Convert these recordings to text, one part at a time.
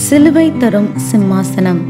சிலுவை தரும் சிம்மாசனம்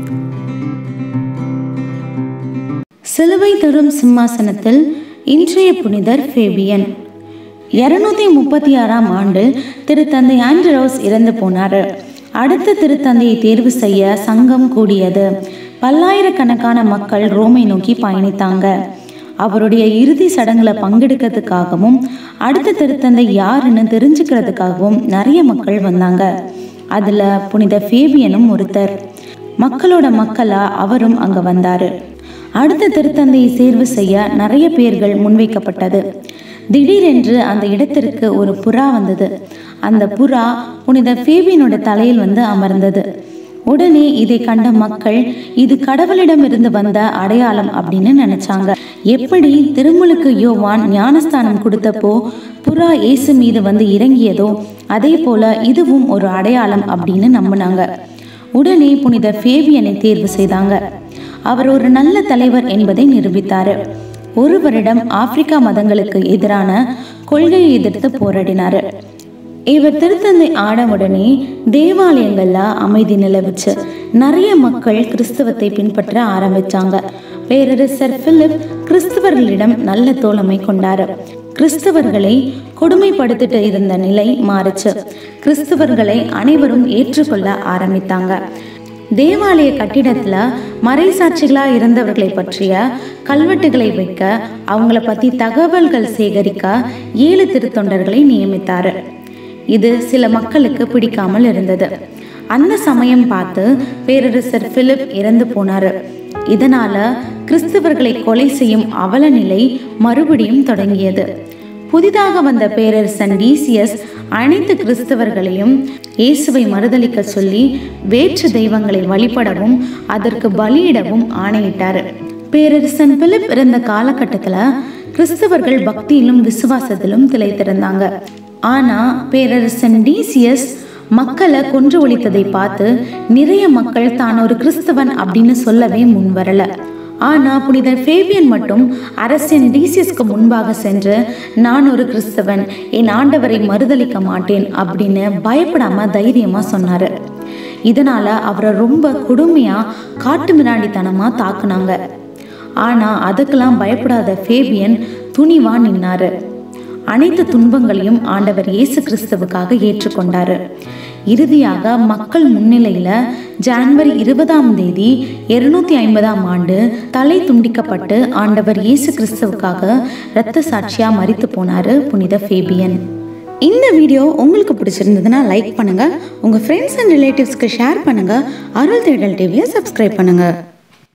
சிலுவை தரும் சிம்மாசனத்தில் இன்றைய புனிதர் ஃபேபியன் இருநூத்தி முப்பத்தி ஆறாம் ஆண்டில் திருத்தந்தை ஆண்ட்ரோஸ் இறந்து போனார் அடுத்த திருத்தந்தையை தேர்வு செய்ய சங்கம் கூடியது பல்லாயிரக்கணக்கான மக்கள் ரோமை நோக்கி பயணித்தாங்க அவருடைய இறுதி சடங்குல பங்கெடுக்கிறதுக்காகவும் அடுத்த திருத்தந்தை யாருன்னு தெரிஞ்சுக்கிறதுக்காகவும் நிறைய மக்கள் வந்தாங்க அதுல புனித ஃபேபியனும் ஒருத்தர் மக்களோட மக்களா அவரும் அங்க வந்தாரு அடுத்த திருத்தந்தையை தேர்வு செய்ய நிறைய பேர்கள் முன்வைக்கப்பட்டது திடீரென்று அந்த இடத்திற்கு ஒரு புறா வந்தது அந்த புறா புனித ஃபேபியனோட தலையில் வந்து அமர்ந்தது உடனே இதை கண்ட மக்கள் இது கடவுளிடமிருந்து வந்த அடையாளம் அப்படின்னு நினைச்சாங்க எப்படி திருமுழுக்கு யோவான் ஞானஸ்தானம் கொடுத்தப்போ புறா இயேசு மீது வந்து இறங்கியதோ அதே போல இதுவும் ஒரு அடையாளம் அப்படின்னு நம்பினாங்க உடனே புனித ஃபேபியனை தேர்வு செய்தாங்க அவர் ஒரு நல்ல தலைவர் என்பதை நிரூபித்தார் ஒரு வருடம் ஆப்பிரிக்கா மதங்களுக்கு எதிரான கொள்கையை எதிர்த்து போராடினார் இவர் திருத்தந்தை ஆட உடனே தேவாலயங்கள்ல அமைதி நிலவுச்சு நிறைய மக்கள் கிறிஸ்தவத்தை பின்பற்ற ஆரம்பிச்சாங்க பேரரசர் பிலிப் கிறிஸ்தவர்களிடம் நல்ல தோழமை கொண்டாரு கிறிஸ்தவர்களை கொடுமைப்படுத்திட்டு இருந்த நிலை மாறுச்சு கிறிஸ்தவர்களை அனைவரும் ஏற்றுக்கொள்ள ஆரம்பித்தாங்க தேவாலய கட்டிடத்துல மறைசாட்சிகளா இருந்தவர்களை பற்றிய கல்வெட்டுகளை வைக்க அவங்கள பத்தி தகவல்கள் சேகரிக்க ஏழு திருத்தொண்டர்களை நியமித்தாரு இது சில மக்களுக்கு பிடிக்காமல் இருந்தது அந்த சமயம் பார்த்து பேரரசர் பிலிப் இறந்து போனாரு இதனால கிறிஸ்தவர்களை கொலை செய்யும் அவல நிலை மறுபடியும் தொடங்கியது புதிதாக வந்த பேரரசன் டீசியஸ் அனைத்து கிறிஸ்தவர்களையும் இயேசுவை மறுதளிக்க சொல்லி வேற்று தெய்வங்களை வழிபடவும் அதற்கு பலியிடவும் ஆணையிட்டார் பேரரசன் பிலிப் இருந்த காலகட்டத்தில் கிறிஸ்தவர்கள் பக்தியிலும் விசுவாசத்திலும் திளைத்திருந்தாங்க ஆனா பேரரசன் டீசியஸ் மக்களை கொன்று ஒழித்ததை பார்த்து நிறைய மக்கள் தான் ஒரு கிறிஸ்தவன் அப்படின்னு சொல்லவே முன் வரல ஆனா புனித ஃபேபியன் மட்டும் அரசன் டீசியஸ்க்கு முன்பாக சென்று நான் ஒரு கிறிஸ்தவன் என் ஆண்டவரை மறுதளிக்க மாட்டேன் அப்படின்னு பயப்படாம தைரியமா சொன்னாரு இதனால அவரை ரொம்ப கொடுமையா காட்டு மிராண்டித்தனமா தாக்குனாங்க ஆனா அதுக்கெல்லாம் பயப்படாத ஃபேபியன் துணிவா நின்னாரு அனைத்து துன்பங்களையும் ஆண்டவர் இயேசு கிறிஸ்துவுக்காக ஏற்றுக்கொண்டாரு இறுதியாக மக்கள் முன்னிலையில ஜான்வரி இருபதாம் தேதி இருநூத்தி ஐம்பதாம் ஆண்டு தலை துண்டிக்கப்பட்டு ஆண்டவர் இயேசு கிறிஸ்துவுக்காக இரத்த சாட்சியா மறித்து போனாரு புனித ஃபேபியன் இந்த வீடியோ உங்களுக்கு பிடிச்சிருந்ததுன்னா லைக் பண்ணுங்க உங்க ஃப்ரெண்ட்ஸ் அண்ட் ரிலேட்டிவ்ஸ்க்கு ஷேர் பண்ணுங்க அருள் தேடல் டிவியை சப்ஸ்கிரைப் பண்ணுங்க